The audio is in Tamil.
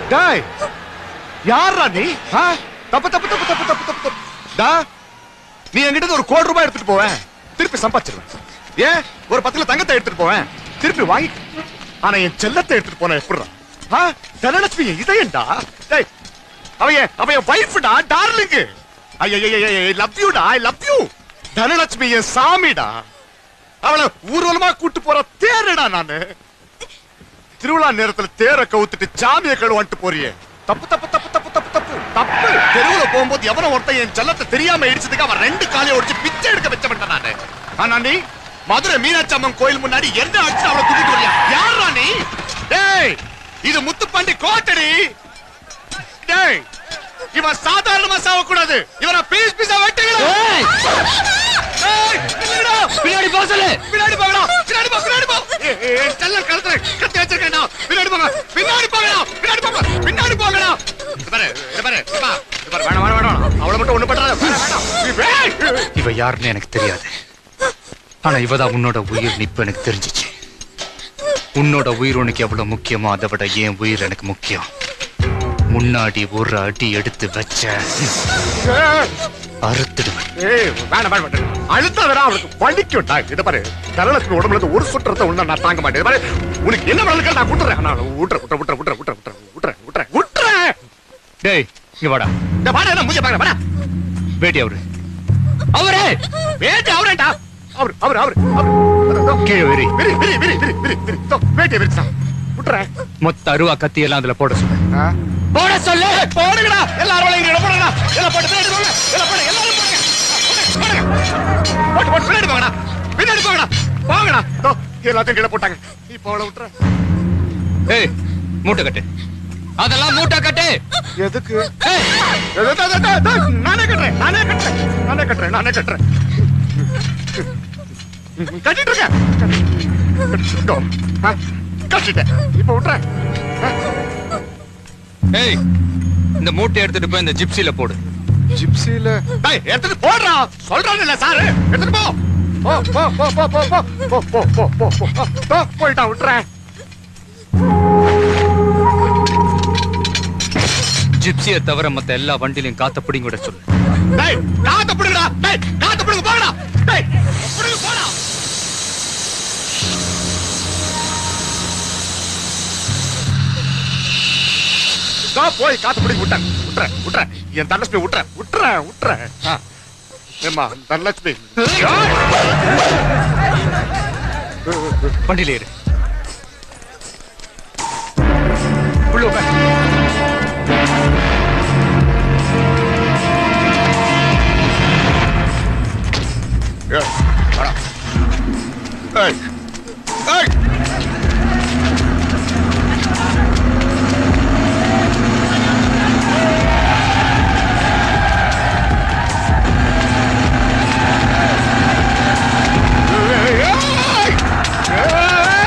டேய் யாரா நீ ஆ? தப்பு தப்பு தப்பு தப்பு தப்பு தப்பு தப்பு டா நீ என்கிட்ட இருந்து ஒரு கோடி ரூபாய் எடுத்துட்டு போவேன் திருப்பி சம்பாதிச்சிருவேன் ஏன் ஒரு பத்துல தங்கத்தை எடுத்துட்டு போவேன் திருப்பி வாங்கி ஆனா என் செல்லத்தை எடுத்துட்டு போன எப்படிடா ஆ? தனலட்சுமி என் இதயம்டா டேய் அவன் என் அவன் என் வைஃப்டா டார்லிங் ஐ லவ் யூடா ஐ லவ் யூ தனலட்சுமி என் சாமிடா அவளை ஊர்வலமா கூட்டு போற தேருடா நானு திருவிழா நேரத்துல தேரை கவுத்துட்டு சாமியை கழுவான்ட்டு போறியே தப்பு தப்பு தப்பு தப்பு தப்பு தப்பு தப்பு தெருவுல போகும்போது எவனோ ஒருத்தன் என் செல்லத்தை தெரியாம இடிச்சதுக்கு அவன் ரெண்டு காலையை ஒடிச்சு பிச்சை எடுக்க வச்சவன்டா நானு ஆனா நீ மதுரை மீனாட்சி அம்மன் கோயில் முன்னாடி என்ன அடிச்சு அவளை தூக்கிட்டு வரியா யாரா நீ டேய் இது முத்துப்பாண்டி கோட்டடி டேய் இவன் சாதாரணமா சாவக்கூடாது இவனை பீஸ் பீஸா வெட்டுகிறா ஏய், நில்லுங்கடா. பின்னாடி போக சொல்லு பின்னாடி போங்கடா பின்னாடி போ பின்னாடி போ ஏய், ஏய், ஏய், செல்லல் கழுத்துல கத்தி வச்சிருக்கேன்டா பின்னாடி போங்க பின்னாடி போங்கடா பின்னாடி போங்க பின்னாடி போங்கடா இது பாரு இது பாரு இது பா. இது பாரு வேணாம் வேணாம் வேணாம் அவளை மட்டும் ஒண்ணு பண்றாத வேணாம் வேணாம் நீ ஏய், இவ யாருன்னு எனக்கு தெரியாது ஆனா இவதான் உன்னோட உயிர் நிப்பு எனக்கு தெரிஞ்சிச்சு உன்னோட உயிர் உனக்கு எவ்வளவு முக்கியமோ அதை விட என் உயிர் எனக்கு முக்கியம் முன்னாடி ஒரு அடி எடுத்து வச்ச ஏய், அறுத்துடுவேன் ஏய் வேணாம் வேணாம் வேணாம் அழுத்தாதடா அவளுக்கு வலிக்கும்டா இது பாரு தரலட்சுமி உடம்புல இருந்து ஒரு சுற்றத்தை உள்ள நான் தாங்க மாட்டேன் இது பாரு உனக்கு என்ன வேணாலும் நான் விட்டுறேன் நான் விட்டுறேன் விட்டுறேன் விட்டுறேன் விட்டுறேன் விட்டுறேன் விட்டுறேன் விட்டுறேன் விட்டுறேன் டேய் இங்க வாடா இந்த வாடா என்ன மூஞ்ச பாக்க வாடா வேட்டி அவரு அவரே வேட்டி அவரேண்டா அவர் அவர் அவர் அவர் கீழே விரி விரி விரி விரி விரி விரி விரி தோ வேட்டி விரிச்சா விட்டுறேன் மொத்த அருவா கத்தி எல்லாம் அதுல போட சொல்லு ஆ? போட சொல்லு ஏய், போடுங்கடா எல்லாரும் வளைங்க போடுங்கடா எல்லாம் போட்டு பின்னாடி போங்க எல்லாம் போடு எல்லாரும் போடுங்க ஆ, போடுங்க. போட்டு போட்டு பின்னாடி போங்கடா பின்னாடி போங்கடா போங்கடா தோ எல்லாத்தையும் கீழே போட்டாங்க இப்போ அவளை விட்டுறேன் ஏய் மூட்டை கட்டு அதெல்லாம் மூட்டை கட்டு எதுக்கு ஏய் எது, எது, எது, எது, எது, நானே கட்டுறேன் நானே கட்டுறேன் நானே கட்டுறேன் நானே கட்டுறேன் கட்டிட்டு இருக்கேன் கட்டிட்டோ. ஆ, கட்டிட்டேன் இப்போ விட்டுறேன் ஆ, ஏய் இந்த மூட்டை எடுத்துட்டு போய் இந்த ஜிப்சில போடு ஜிப்சில டேய் எடுத்துட்டு போடுறா சொல்றானே சார் எடுத்துட்டு போ போ போ போ போ போ போ போ போ போ போ போ போ போயிட்டா விட்டுறேன் ஜிப்சியை தவிர மத்த எல்லா வண்டிலையும் காத்த பிடிங்க விட சொல்லு டேய் காத்த பிடுங்கடா டேய் காத்த பிடுங்க போடா டேய் பிடுங்க போடா இதோ போய் காத்து பிடிங்க விட்டேன் விட்டுறேன் விட்டுறேன் என் தனலட்சுமி விட்டுறேன் விட்டுறேன் விட்டுறேன் ஆ. ஏம்மா தனலட்சுமி வண்டியில ஏறு உள்ள உட்கார். ஏய், வாடா. ஏய், ஏய். ஏய், ஏய், ஏய்.